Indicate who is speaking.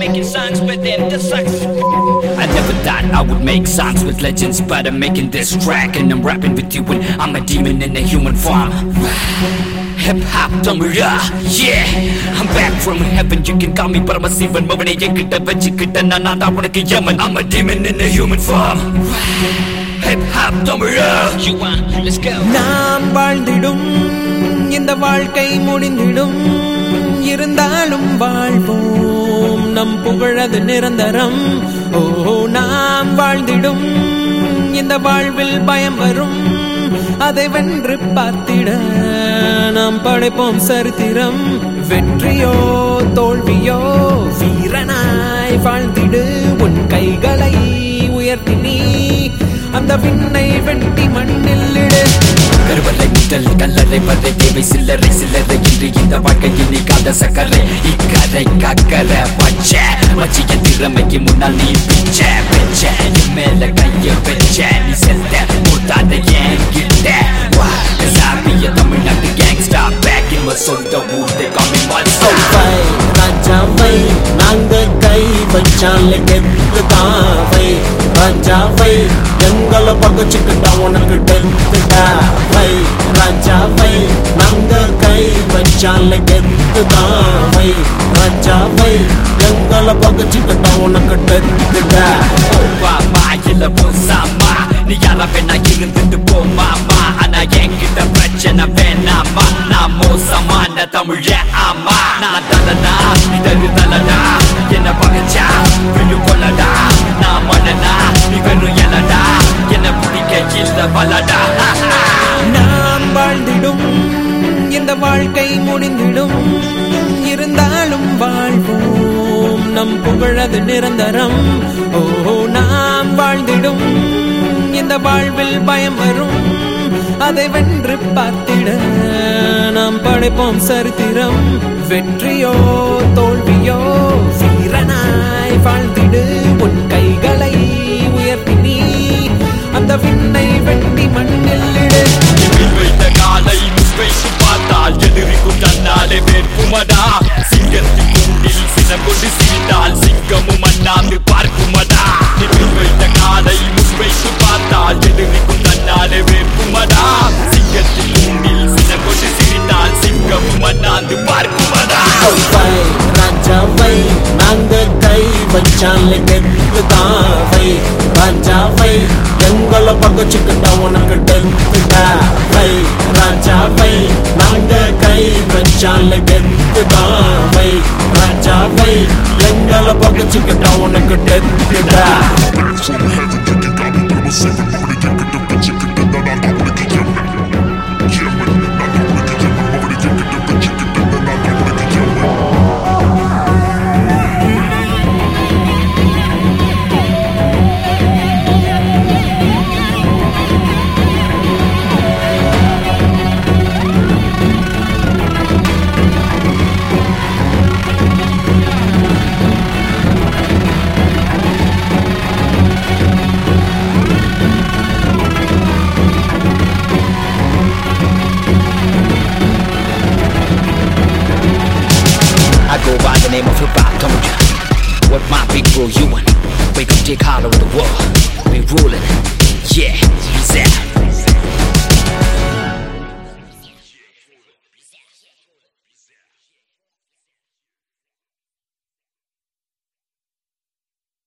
Speaker 1: making songs with him. This sucks.
Speaker 2: I never thought I would make songs with legends, but I'm making this track and I'm rapping with you when I'm a demon in a human form. Hip hop Tamura, yeah, I'm back from heaven. You can call me Paramassivan, மவனை என்கிட்ட வச்சுக்கிட்ட நான் நான் தான் உனக்கு யமன். I'm a demon in a human form. Hip hop Tamura.
Speaker 1: You want? Let's go.
Speaker 3: நாம் வாழ்ந்திடும் இந்த வாழ்க்கை முடிந்திடும் இருந்தாலும் வாழ்வோம் நம் புகழது நிரந்தரம் ஓ நாம் வாழ்ந்திடும் இந்த வாழ்வில் பயம் வரும் அதை வென்று பார்த்திட நாம் படைப்போம் சரித்திரம் வெற்றியோ தோல்வியோ வீரனாய் வாழ்ந்திடு உன் கைகளை உயர்த்தி நீ அந்த விண்ணை வெட்டி மண்ணில் இடு
Speaker 2: கருவறை முதல் கல்லறை வரை தேவை சில்லறை சில்லறை இன்று இந்த வாழ்க்கையில் நீக்காத சக்கரை இக்கரை கக்கரை பச்ச மச்சிய திறமைக்கு முன்னால் நீ பிச்ச பெச்ச என் மேல கைய வச்ச நீ செல்ல மூத்தாத என்கிட்ட வா சாமிய தமிழ்நாட்டு கேங்ஸ்டா பேக் இன் சொந்த ஊர் they call me monster
Speaker 4: வை ராஜாவை நாங்க கை வச்சால கெத்து தாவை ராஜாவை எங்களை பகச்சுக்கிட்டா உனக்கு டெத்துடா வை ராஜாவை நாங்க கை வச்சால கெத்து தாவை ராஜாவை எங்களை பகச்சுக்கிட்டா உனக்கு டெத்துடா
Speaker 2: மாமா இல்ல போசாமா நீ யார வேணா இருந்துட்டு போ மாமா ஆனா என்கிட்ட பிரச்சனை வேணாமா நான் மோசமான தமிழ ஆமா நான் தலனா நீ தரு தலனா என்ன பகச்சா விழு கொல்லடா நான் மனனா நீ வெறும் எலடா என்ன பிடிக்க இல்ல பலடா
Speaker 3: நாம் வாழ்ந்திடும் இந்த வாழ்க்கை முடிந்திடும் இருந்தாலும் வாழ்வோம் நம் புகழது நிரந்தரம் ஓ நாம் வாழ்ந்திடும் இந்த வாழ்வில் பயம் வரும் அதை வென்று பார்த்திட நாம் படைப்போம் சரித்திரம் வெற்றியோ தோல்வியோ வீரனாய் வாழ்ந்திடு உன் கைகளை உயர்த்தி நீ அந்த விண்ணை வெட்டி மண்ணில் இடு
Speaker 2: இதில் வைத்த காலை முன்வைத்து பார்த்தால் எதிரிக்கும் தன்னாலே வேட்குமடா சிங்கத்தின் கூண்டில் சினம் கொண்டு சிரித்தால் சிங்கமும் அண்ணாந்து பார்க்குமடா இதில் வைத்த காலை முன்வைத்து பார்த்தால் எதிரிக்கும் தன்னாலே வேட்குமடா சிங்கத்தின் கூண்டில் சினம் கொண்டு சிரித்தால் சிங்கமும் அண்ணாந்து பார்க்குமடா
Speaker 4: வை ராஜாவை நாங்க கை வச்சால கெத்து தாவை ராஜாவை எங்களை பகச்சுக்கிட்டா உனக்கு டெத்துடா வை ராஜாவை நாங்க கை வச்சால கெத்து தாவை ராஜாவை எங்களை பகச்சுக்கிட்டா உனக்கு டெத்துடா
Speaker 2: I go by the name of hip hop, told ya. What my big bro you want? Wake up, take hollow of the world. We ruling, yeah.